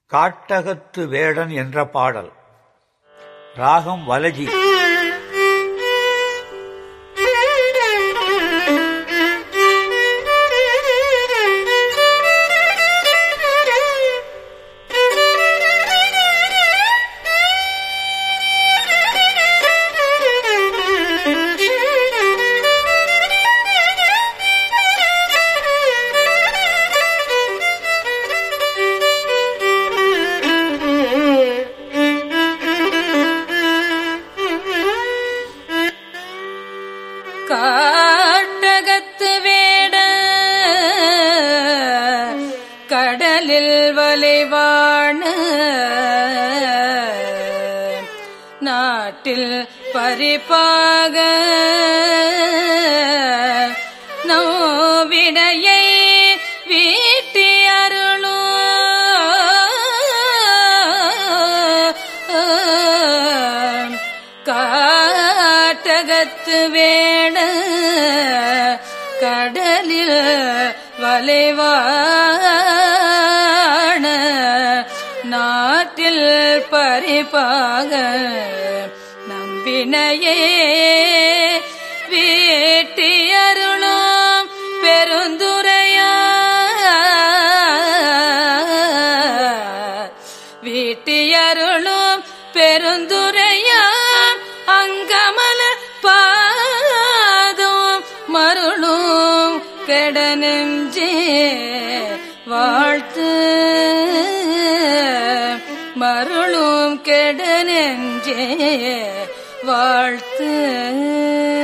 காட்டகத்து வேடன் என்ற பாடல் ராகம் வலஜி காட்டகத்து வேட கடலில் வலைவாண நாட்டில் பரிபாக நோவினையை வீட்டி அருளும் காட்டகத்து வேட கடலில் வலைவாண நாட்டில் பரிபாக நம்பினையே வீட்டி அருளும் பெருந்துரையா வீட்டியருளும் பெருந்துரையா அங்கமல பாதம் மருளும் கெட நெஞ்சே வாழ்த்து மருளும் கெட நெஞ்சே வாழ்த்து